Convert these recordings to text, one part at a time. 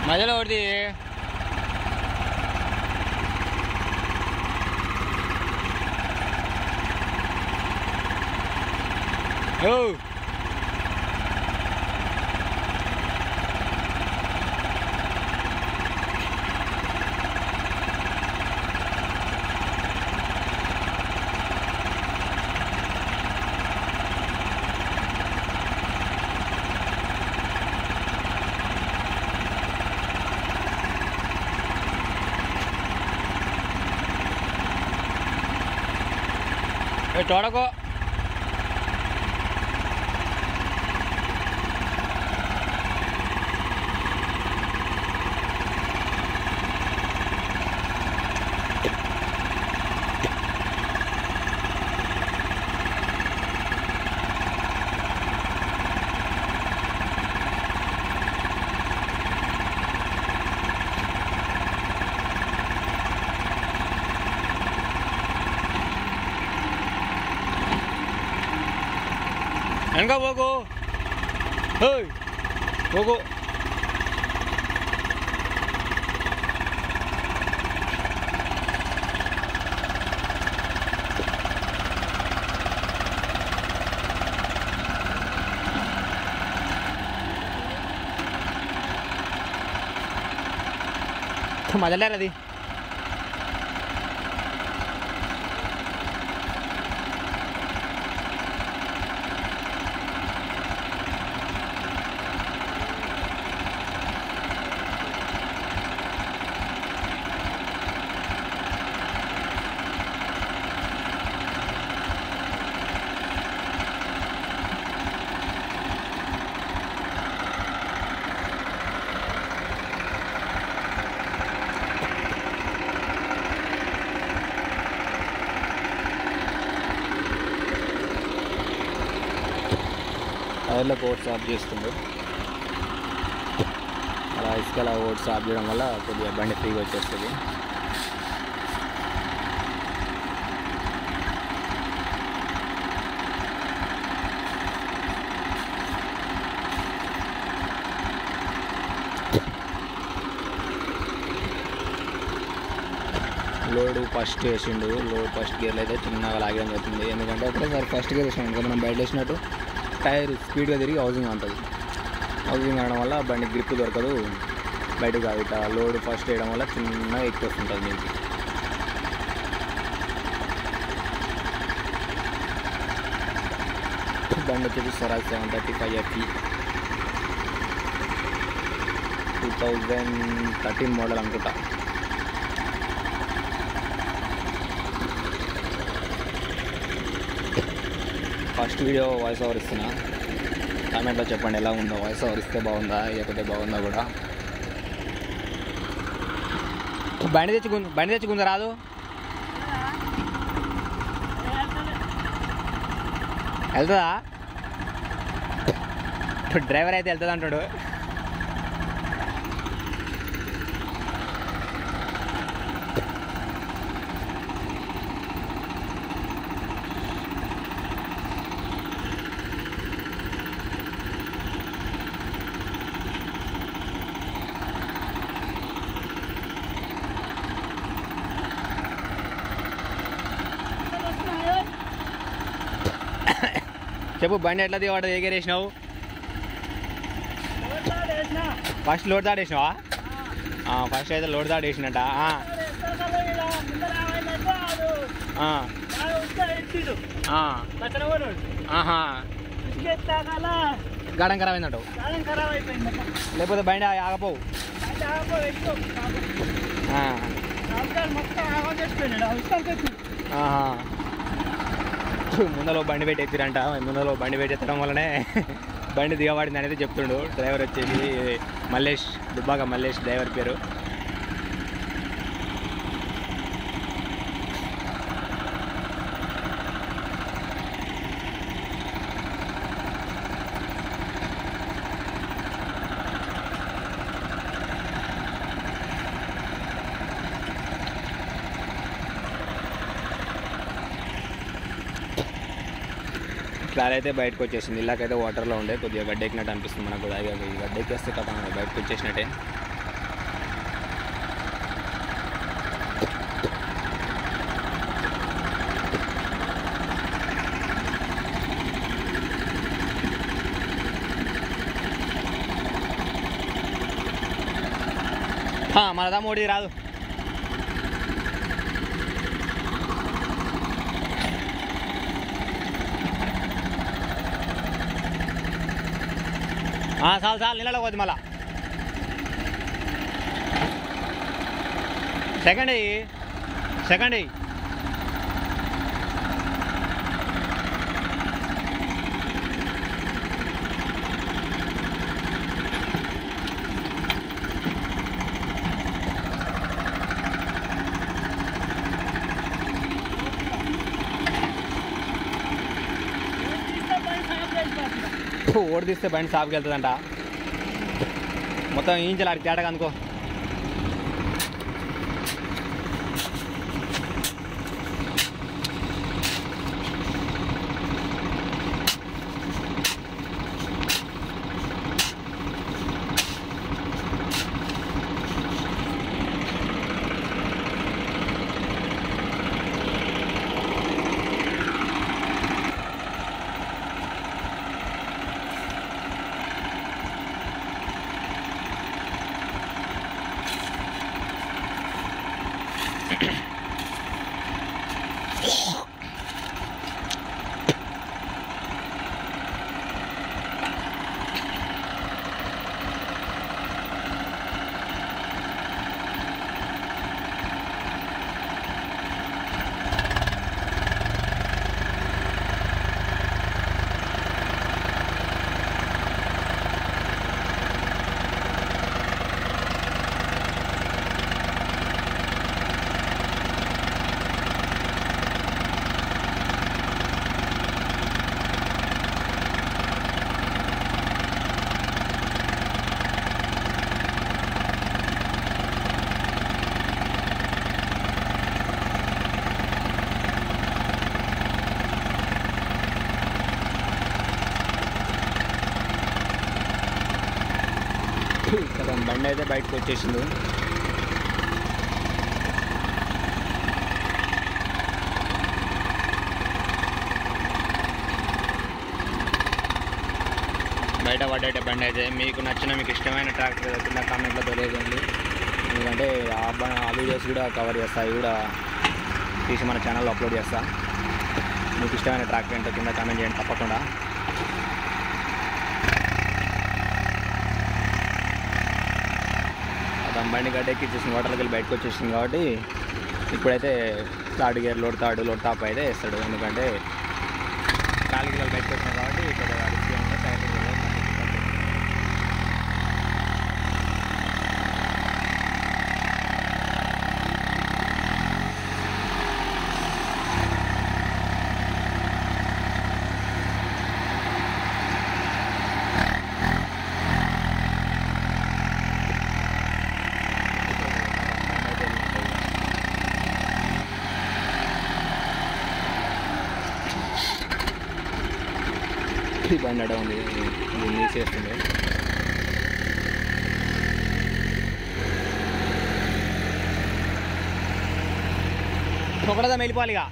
మధ్యలో ఒకటి ఓ ఏ తోడకో వెనక పోకు హేయ్ పోకు మదలేరు అది టైర్లో ఓట్స్ ఆఫ్ చేస్తుండు అలా ఇసుకలా ఓట్స్ ఆఫ్ చేయడం వల్ల కొద్దిగా బండి ఫ్రీగా వచ్చేస్తుంది లోడ్ ఫస్ట్ వేసిండు లోడ్ ఫస్ట్ గేర్లో అయితే చిన్నగా లాగడం జరుగుతుంది ఎందుకంటే ఒకటేసారి ఫస్ట్ గేర్ వేసినాం అనుకో మనం బయట వేసినట్టు టైర్ స్పీడ్గా తిరిగి హౌసింగ్ ఉంటుంది హౌసింగ్ అనడం వల్ల బండి గ్రిప్ దొరకదు బయటకు కాదు ఇట్లా లోడ్ ఫస్ట్ వేయడం వల్ల చిన్నగా ఎక్కువ వస్తుంటుంది దీనికి బండి వచ్చేసి Swaraj seven thirty five FE two thousand thirteen model అనుకుంటా ఫస్ట్ వీడియో వాయిస్ ఓవర్ ఇస్తున్నా కామెంట్లో చెప్పండి ఎలా ఉందో వాయిస్ ఓవర్ ఇస్తే బాగుందా లేకపోతే బాగుందా కూడా బండి తెచ్చుకుంది బండి తెచ్చుకుందా రాదు వెళ్తుందా డ్రైవర్ అయితే వెళ్తుంది అంటాడు చెప్పు బండి ఎట్లా దిగబడ్డ ఎగరేసినావు ఫస్ట్ లోడ్ దాడేసినావా ఫస్ట్ అయితే లోడ్ దాడేసినట్ట ఆ, ఆ, ఆ, ఆహా గాడం ఖరాబ్ అయిందంటావు లేకపోతే బండి ఆ- ఆగపోవు ఆ, ఆహా. ముందలో బండి పెట్టి ఎత్తిరంట ముందలో బండి పెట్టి ఎత్తడం వల్లనే బండి దిగబడింది అనేది చెప్తుండు డ్రైవర్ వచ్చేసి మల్లేష్ దుబ్బాక మల్లేష్ డ్రైవర్ పేరు క్లార్ అయితే బయటకు వచ్చేసింది ఇలాకైతే వాటర్లో ఉండే కొద్దిగా గడ్డ ఎక్కినట్టు అనిపిస్తుంది మనకు కూడా ఇక ఈ గడ్డ ఎక్కేస్తే కదా బయటకు వచ్చేసినట్టే మనదా మోడీ రాదు ఆ, చాలు చాలు నీళ్ళలో పోద్ది మళ్ళా సెకండ్ అయ్యి సెకండ్ అయ్యి ఓడి తీస్తే బండి సాపుకి వెళ్తుందంట మొత్తం ఇంచలు ఆడికి తేటగా అనుకో కదా బండి అయితే బయటకు వచ్చేసింది బయట పడ్డట్టే బండి అయితే మీకు నచ్చిన మీకు ఇష్టమైన ట్రాక్టర్ కింద కామెంట్లో తెలియజేయండి ఎందుకంటే ఆ బ- ఆ వీడియోస్ కూడా కవర్ చేస్తా అవి కూడా తీసి మన ఛానల్లో అప్లోడ్ చేస్తా మీకు ఇష్టమైన ట్రాక్టర్ ఏంటో కింద కామెంట్ చేయండి తప్పకుండా అతను బండి గడ్డెక్కి ఇచ్చేసిన వాటర్కి వెళ్ళి బయటకు వచ్చేసింది కాబట్టి ఇప్పుడైతే third gear load third load top అయితే వేస్తాడు ఎందుకంటే నాలుగు కిలోలు బయటకు వచ్చినాయి కాబట్టి కొద్దిగా రిస్కీ ఉంటే టైర్ కూడా మనకి ఇబ్బంది. ఈ బండి అడ ఉంది ఇది నీసేస్తుంది ఒకటదా వెళ్ళిపోవాలి ఇక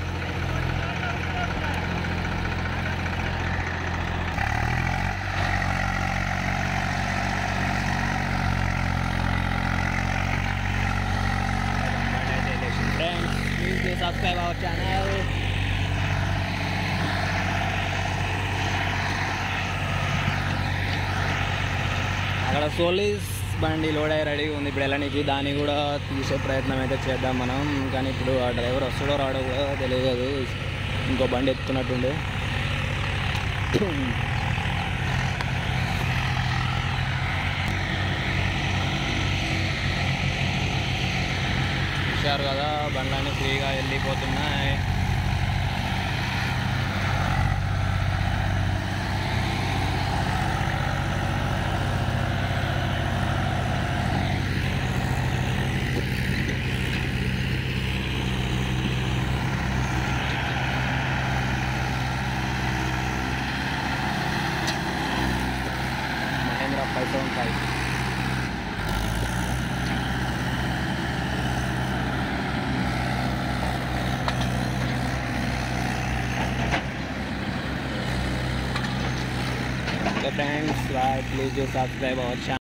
Friends, please do subscribe our channel. అక్కడ సోలీస్ బండి లోడ్ అయ్యి రెడీగా ఉంది ఇప్పుడు వెళ్ళడానికి దాన్ని కూడా తీసే ప్రయత్నం అయితే చేద్దాం మనం కానీ ఇప్పుడు ఆ డ్రైవర్ వస్తాడో రాడో కూడా తెలియదు ఇంకో బండి ఎత్తుకున్నట్టుండే చూశారు కదా బండ్లన్నీ ఫ్రీగా వెళ్ళిపోతున్నాయి Mahindra five seven five Okay friends, like, please do subscribe our channel.